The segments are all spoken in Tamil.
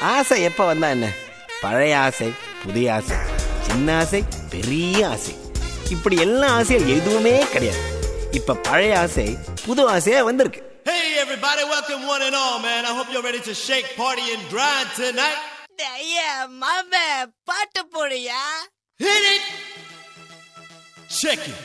ஆசை எப்ப வந்தா என்ன பழைய ஆசை புதிய ஆசை சின்ன ஆசை பெரிய ஆசை இப்படி எல்லா ஐயும் எதுவுமே கிடையாது இப்ப பழைய ஆசை புது ஆசையா வந்திருக்கு Hey everybody, welcome one and all, man. I hope you're ready to shake, party, and grind tonight. ஐயா மாம பாட்டு போடுயா Hit it! Check it.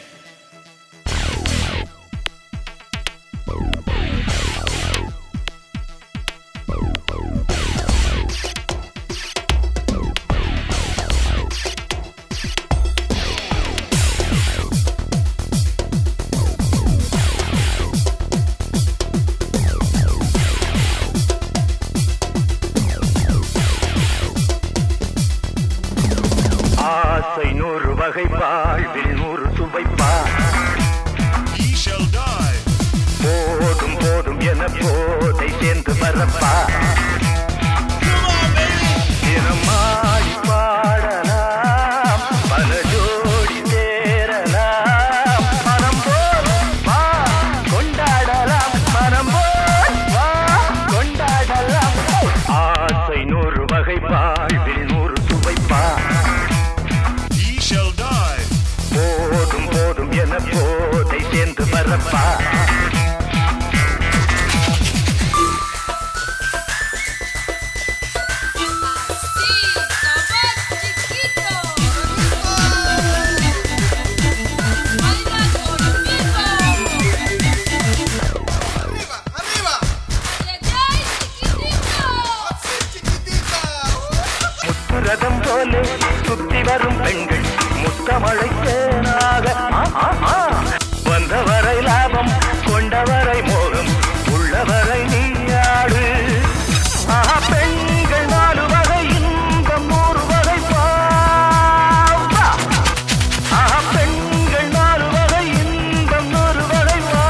ஆசை நூறு வகை வாழ்வில் நூறு சுவைப்பா Ye shall die. போதும் போதும் என போதை சேர்ந்து வரப்பா Come on, baby. தினமாடி பாடலாம் பல ஜோடி சேரலாம் மனம் போல் வா கொண்டாடலாம் மனம் போல் வா கொண்டாடலாம் ஆசை நூறு வகை வாழ்வில் நூறு சுவைப்பா Ye shall die. போதும் போதும் என போதை சேர்ந்து வரப்பா Arriba, arriba. Así chiquitita. முத்துரதம் போல சுத்தி வரும் பெண்கள் முத்தமழை தேனாக ஆ, ஆ, ஆ. வந்தவரை லாபம் கொண்டவரை மோகம் உள்ளவரை நீயாடு ஆஹா, பெண்கள் நாலு வகை இன்பம் நூறு வகை பாவா. ஆஹா, பெண்கள் நாலு வகை இன்பம் நூறு வகை வா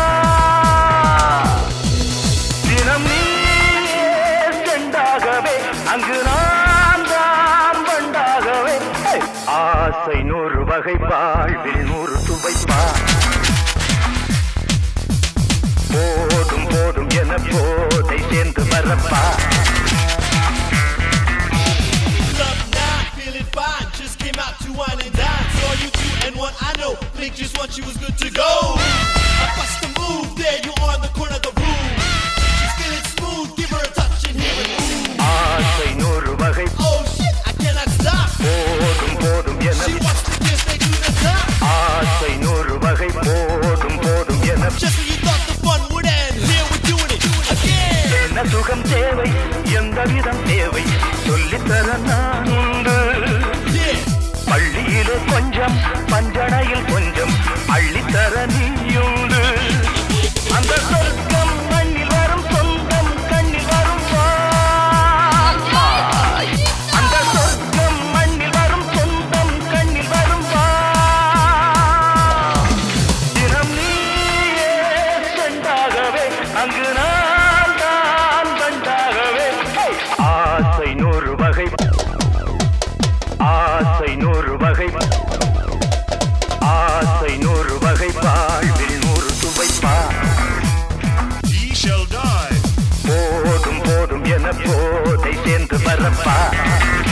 தினம் நீயே செண்டாகவே அங்கு நான் தான் வண்டாகவே ஹே! ஆசை நூறு வகை வாழ்வில் நூறு சுவைப்பா போதும் போதும் என போதை சேர்ந்து வரப்பா Love now, feeling fine. Just came out to wine and dine. Saw you two and one I know. Blink just once, she was good to go. I bust the move, there you are in the corner of the room. She's feeling smooth, give her a touch and hear it. Ooh. ஆசை நூறு வகை Oh shit, I cannot stop. போதும் போதும் என She wants to dance, they do the top. ஆசை நூறு வகை போதும் போதும் என Just when you thought the fun would end, here we're doing it again. என்ன சுகம் தேவை எந்த விதம் தேவை சொல்லித்தர நான் உண்டு Yeah. பள்ளியிலே கொஞ்சம் பஞ்சனையில் கொஞ்சம் அள்ளித்தர நீயுண்டு அந்த சொர்க்கம் மண்ணில் வரும் சொந்தம் கண்ணில் வரும் வாய். அந்த சொர்க்கம் மண்ணில் வரும் சொந்தம் கண்ணில் வரும் வாய். தினம் நீயே செண்டாகவே அங்கு நான் தான் வண்டாகவே ஹே! ஆசை நூறு வகை ஆசை நூறு வகை ஆசை நூறு வகை வாழ்வில் நூறு சுவைப்பா Ye shall die. போதும் போதும் என போதை சேர்ந்து வரப்பா